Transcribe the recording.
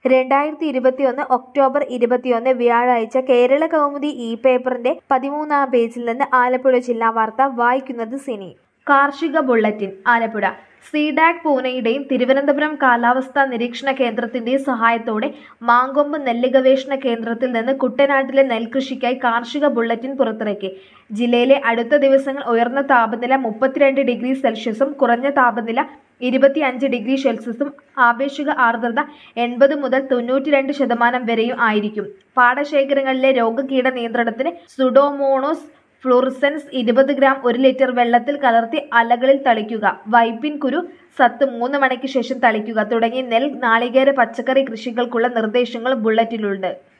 രണ്ടായിരത്തി ഇരുപത്തിയൊന്ന് ഒക്ടോബർ ഇരുപത്തിയൊന്ന് വ്യാഴാഴ്ച കേരള കൗമുദി ഇ പേപ്പറിന്റെ പതിമൂന്നാം പേജിൽ നിന്ന് ആലപ്പുഴ ജില്ലാ വാർത്ത വായിക്കുന്നത് സിനി കാർഷിക ബുള്ളറ്റിൻ ആലപ്പുഴ സീഡാക് പൂനെയുടെയും തിരുവനന്തപുരം കാലാവസ്ഥാ നിരീക്ഷണ കേന്ദ്രത്തിന്റെയും സഹായത്തോടെ മാങ്കൊമ്പ് നെല്ല് ഗവേഷണ കേന്ദ്രത്തിൽ നിന്ന് കുട്ടനാട്ടിലെ നെൽകൃഷിക്കായി കാർഷിക ബുള്ളറ്റിൻ പുറത്തിറക്കി ജില്ലയിലെ അടുത്ത ദിവസങ്ങൾ ഉയർന്ന താപനില മുപ്പത്തിരണ്ട് ഡിഗ്രി സെൽഷ്യസും കുറഞ്ഞ താപനില ഇരുപത്തിയഞ്ച് ഡിഗ്രി സെൽഷ്യസും ആപേക്ഷിക ആർദ്രത എൺപത് മുതൽ തൊണ്ണൂറ്റിരണ്ട് ശതമാനം വരെയും ആയിരിക്കും പാടശേഖരങ്ങളിലെ രോഗകീട നിയന്ത്രണത്തിന് സുഡോമോണോസ് ഫ്ലൂറിസെൻസ് ഇരുപത് ഗ്രാം ഒരു ലിറ്റർ വെള്ളത്തിൽ കലർത്തി അലകളിൽ തളിക്കുക വൈപ്പിൻ കുരു സത്ത് മൂന്ന് മണിക്ക് ശേഷം തളിക്കുക തുടങ്ങി നെൽ നാളികേര പച്ചക്കറി കൃഷികൾക്കുള്ള നിർദ്ദേശങ്ങൾ ബുള്ളറ്റിലുണ്ട്